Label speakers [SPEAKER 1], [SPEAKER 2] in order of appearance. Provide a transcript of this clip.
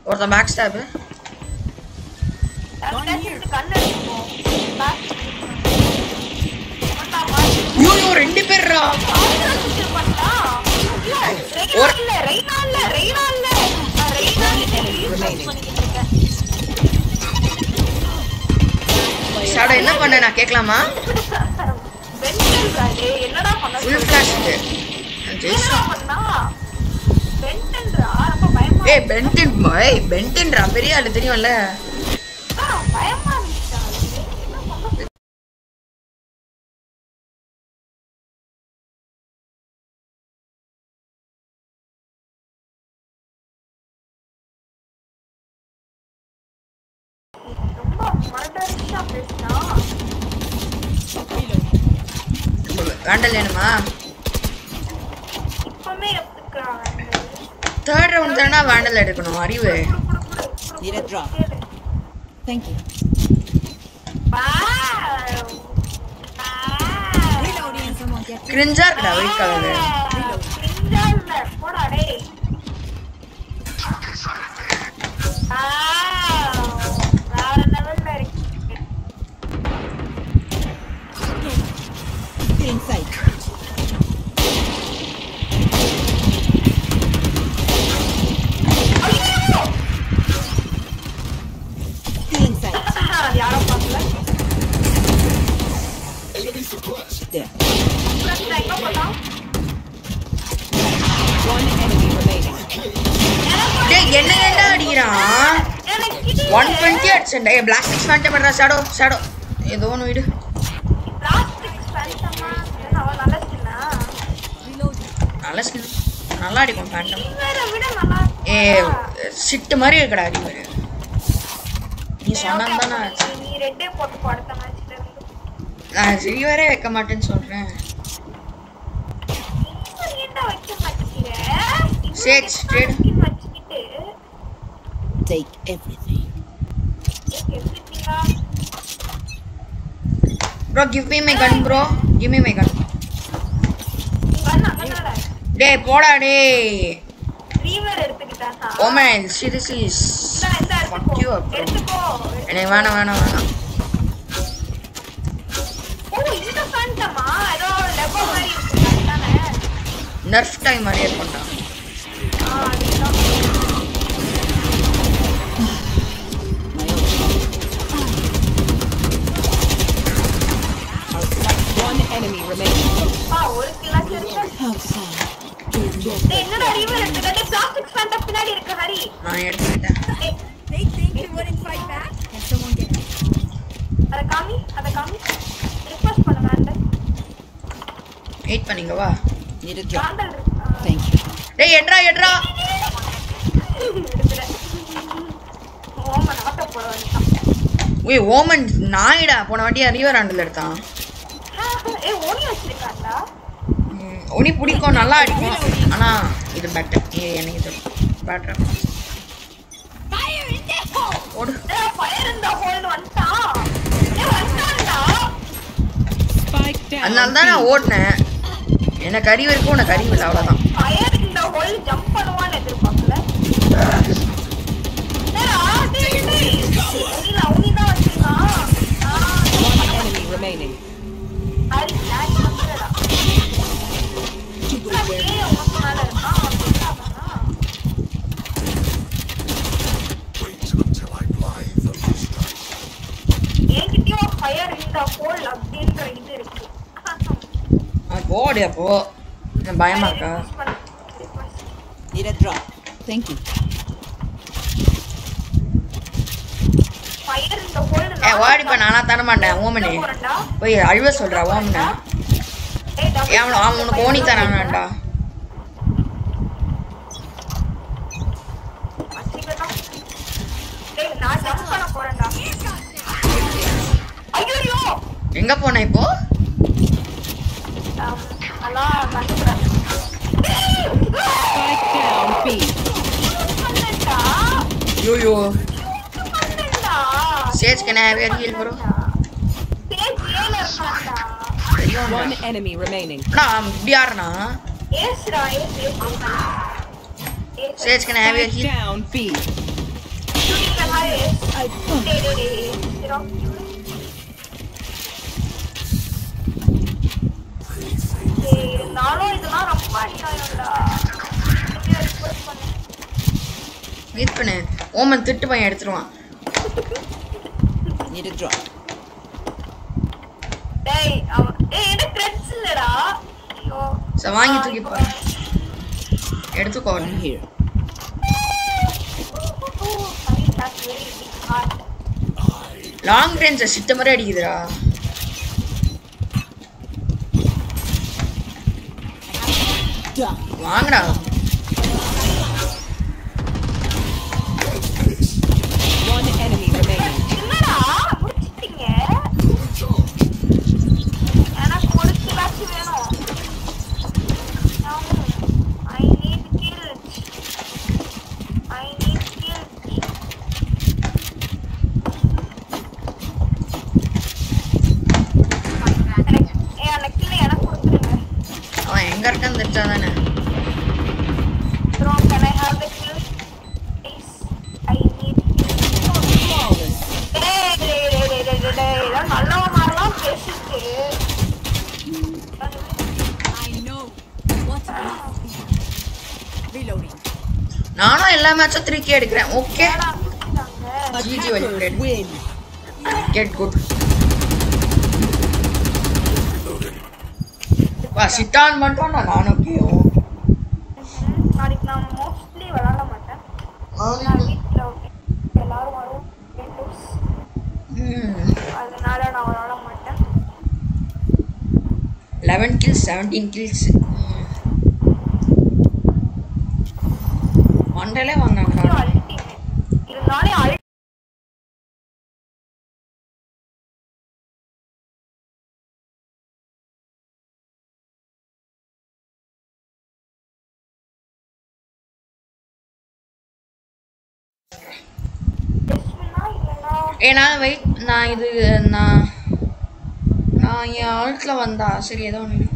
[SPEAKER 1] ஒருத்தன் back stop ஐயோ ரெண்டு பேர்ரா ஒரு- ஷாடோ என்ன பண்ண நான் கேட்கலாமா
[SPEAKER 2] என்னடா பண்ண
[SPEAKER 1] ஃபுல் ஃபிளாஷ்
[SPEAKER 2] என்னடா பண்ணா பென்டன்டா ரொம்ப பயமா
[SPEAKER 1] ஏய் பென்டின் ஏய் பென்டின்ரா பெரிய ஆளு தெரியும்ல
[SPEAKER 2] ஆ, பயமா இருந்துச்சா என்ன பண்ண ரொம்ப மரடரிஷா பேசினா
[SPEAKER 1] வேண்டல் வேணுமா
[SPEAKER 2] இப்பமே எடுத்துக்கிறாங்க
[SPEAKER 1] தேர்ட் ரவுண்ட் தானே வேண்டல் எடுக்கணும் அறிவு
[SPEAKER 3] Need a drop. Thank you. Reloading. Someone get
[SPEAKER 1] கிரிஞ்சா இருக்குடா ஒயிட் கலரு
[SPEAKER 2] போடா டேய் ஆ, வேற லெவல்ல இருக்கு
[SPEAKER 3] in sight.
[SPEAKER 2] ஐயோ!
[SPEAKER 3] Still in sight.
[SPEAKER 2] அது யாரும் பார்க்கல
[SPEAKER 3] There.
[SPEAKER 2] பிரச்சனை எங்க போட்டான்
[SPEAKER 3] One enemy remaining.
[SPEAKER 1] டேய் என்ன ஏன்டா அடிக்கிறான்
[SPEAKER 2] எனக்கு இது
[SPEAKER 1] ஒன் டுவெண்ட்டி அடிச்சேன்டா ஏ பிளாக் சிக்ஸ் ஃபேண்டம் பண்றா ஷாடோ ஷாடோ ஏதோ ஒன்று விடு
[SPEAKER 2] பிளாஸ்டிக் ஃபேண்டமா அவன் நல்ல சின்ன
[SPEAKER 1] நல்ல ஸ்கில் நல்லா அடிக்கும் ஃபேண்டம்
[SPEAKER 2] இவரை விட நல்லா
[SPEAKER 1] ஏ சிட்டு மாதிரி இருக்கடா அறிவு நீ சொன்னா தானே
[SPEAKER 2] நீ- நீ ரெட்டே போட்டு போ அடுத்த மேட்ச்ல இருந்து
[SPEAKER 1] நான் சிறிவரே வைக்க மாட்டேன்னு சொல்றேன்
[SPEAKER 2] இவர் ஏன்டா வைக்க மாட்டேங்கிற இவர்
[SPEAKER 1] சேஜ்,
[SPEAKER 2] எதுக்கு
[SPEAKER 1] trade.
[SPEAKER 2] skin வச்சுக்கிட்டு
[SPEAKER 3] Take everything.
[SPEAKER 2] எப்படிங்களா
[SPEAKER 1] bro give me my gun bro give me my gun
[SPEAKER 2] வந்து அங்கதானடா
[SPEAKER 1] டேய் போடா டேய்
[SPEAKER 2] ரீவர் எடுத்துக்கிட்டானா
[SPEAKER 1] ஓ மை சீரியஸ் இஸ்
[SPEAKER 2] இந்தா, இந்தா,
[SPEAKER 1] fuck you
[SPEAKER 2] எடுத்துக்கோ
[SPEAKER 1] up bro
[SPEAKER 2] எடுத்துக்கோ
[SPEAKER 1] எனக்கு வேணாம் வேணாம் வேணாம்
[SPEAKER 2] ஓ இந்த ஃபேண்டமா ஏதோ லெபோ மாதிரி இருக்கு தானே
[SPEAKER 1] நர்ஃப் டைம் மாதிரியே இருக்கும்டா
[SPEAKER 2] ஆ அதுதான்
[SPEAKER 3] One enemy remaining.
[SPEAKER 2] பா ஒரு கிளாஸ் இருக்கு டேய், என்னடா ரீவர் எடுத்துக்கிட்டு பிளாஸ்டிக் ஃபேண்டம் பின்னாடி இருக்கு ஹரி
[SPEAKER 1] நான் எடுத்துக்கிட்டேன்
[SPEAKER 2] ஏய்,
[SPEAKER 3] They think you wouldn't fight back? Can someone get
[SPEAKER 2] அத காமி அத காமி ரிக்வெஸ்ட் பண்ண வேண்டாம்
[SPEAKER 1] வெயிட் பண்ணிங்க வா
[SPEAKER 3] Need a drop.
[SPEAKER 2] காண்டல் இருக்கு
[SPEAKER 3] Thank you.
[SPEAKER 1] டேய் எட்ரா எட்ரா
[SPEAKER 2] ஓம நாட்ட போட வேண்டாம்
[SPEAKER 1] ஓய் ஓமன் நாயிடா போன வாட்டி ரிவர் ஹேண்டில் எடுத்தான்
[SPEAKER 2] ஏ ஓனி வச்சிருக்காண்டா
[SPEAKER 1] ம், உனி பிடிக்கும் நல்லா அடிக்கும் ஆனா இது பெட்டர் ஏ எனக்கு இது பெட்டர் ஓடு
[SPEAKER 2] ஏ ஃபயர் இந்த ஹோல் வந்துட்டான் ஏ வந்துட்டான்டா
[SPEAKER 3] Spike down.
[SPEAKER 1] அதனால தான் நான் ஓடினேன் எனக்கு அறிவு இருக்கும் உனக்கு அறிவு இல்லை அவ்வளோதான்
[SPEAKER 2] ஃபயர் இந்த ஹோல் ஜம்ப் பண்ணுவான்னு எதிர்பார்க்கல ஏ ஆ டேய் டேய் உனில உனி தான் வச்சிருக்கான்
[SPEAKER 3] One enemy remaining.
[SPEAKER 2] Hari lock பண்ணுடா ஏ உனக்கு மேல இருக்கான் அவன் சொல்றானா என்கிட்டயும் ஃபயர் இந்த ஹோல் அப்படின்ற இது இருக்கு
[SPEAKER 1] ஆ, போடு அப்போ எனக்கு பயமா இருக்கா
[SPEAKER 3] Need a drop. Thank you.
[SPEAKER 2] Fire இந்த ஹோல்
[SPEAKER 1] ஏ ஓடிப்பா நானா தர மாட்டேன் ஓமனே போய் அழுவ சொல்றா ஓமனே ஏன் அவன் அவன் உனக்கு ஓனி தரானாண்டா
[SPEAKER 2] நான் ஜம்ப் பண்ண போறேன்டா ஐயோ
[SPEAKER 1] எங்க போன இப்போ
[SPEAKER 2] அதான் கண்டுக்கிறேன்
[SPEAKER 3] Spike down B.
[SPEAKER 2] பண்ணேன்டா
[SPEAKER 1] யூ
[SPEAKER 2] பண்ணேன்டா
[SPEAKER 1] Sage can have your heal bro
[SPEAKER 2] page ஏல இருக்கான்டா
[SPEAKER 3] One enemy remaining.
[SPEAKER 1] நான் இப்படி ஆடுறனா
[SPEAKER 2] ஏஸ்டா ace ace
[SPEAKER 1] Sage can have your
[SPEAKER 3] Spike
[SPEAKER 1] heal
[SPEAKER 3] down B.
[SPEAKER 2] டேய், டேய், டேய். Xerox விடு. டேய், இருந்தாலும் இதெல்லாம் ரொம்ப அநியாயம்டா. எப்படியோ request பண்ணு.
[SPEAKER 1] வெயிட் பண்ணு ஓமன் திட்டு பையன் எடுத்துருவான்
[SPEAKER 3] Need a drop.
[SPEAKER 2] டேய், அவன்- டேய், என்கிட்ட threads இல்லடா. ஐயோ.
[SPEAKER 1] சரி, வாங்கி
[SPEAKER 2] ஆ,
[SPEAKER 1] தூக்கி
[SPEAKER 2] இப்போ
[SPEAKER 1] பாரு. எடுத்துக்கோ
[SPEAKER 3] One here.
[SPEAKER 2] Honey, that's very big heart.
[SPEAKER 1] Long range சித்த மாதிரி அடிக்குதுடா
[SPEAKER 3] Done.
[SPEAKER 1] வாங்கடா
[SPEAKER 3] One enemy remaining.
[SPEAKER 2] என்னடா முடிச்சிட்டீங்க எனக்கு ஒரு கிளாஸ் வேணும் I need kill I need kill ஏ அந்த கில் எனக்கு கொடுத்துருங்க
[SPEAKER 1] அவன் எங்க இருக்கான்னு தெரிஞ்சா தானே
[SPEAKER 2] bro can I have the kill please I need
[SPEAKER 3] Flawless.
[SPEAKER 2] டேய் டேய் டேய் டேய் டேய் டேய் இதெல்லாம் நல்லவன் மாதிரிலாம் பேசிட்டு
[SPEAKER 3] I know what Reloading.
[SPEAKER 1] நானும் எல்லா மேட்சும் த்ரீ கே எடுக்கிறேன் ஓகே
[SPEAKER 2] ஏடா முடிச்சிட்டாங்க
[SPEAKER 1] GG வழி
[SPEAKER 3] Attackers
[SPEAKER 1] விடு.
[SPEAKER 3] win.
[SPEAKER 1] கெட் குட் வா சிட்டான் மட்டும் நான் நானும் கேவும்
[SPEAKER 2] நாளைக்கு நான் மோஸ்ட்லி விளாட மாட்டேன் நான் வீட்டில் எல்லாரும் வரும் relatives. அதனால நான் விளாட மாட்டேன்
[SPEAKER 1] லெவன் கில்ஸ் செவன்டீன் கில்ஸ் மண்டலே வாங்கினாங்கடா
[SPEAKER 2] அல்டிமேட் இருந்தாலும் அல்டி இல்லைன்னா
[SPEAKER 1] ஏன்னா வெயிட் நான் இது நான் நான் என் ஆல்ட்டில் வந்தா சரி ஏதோ ஒன்று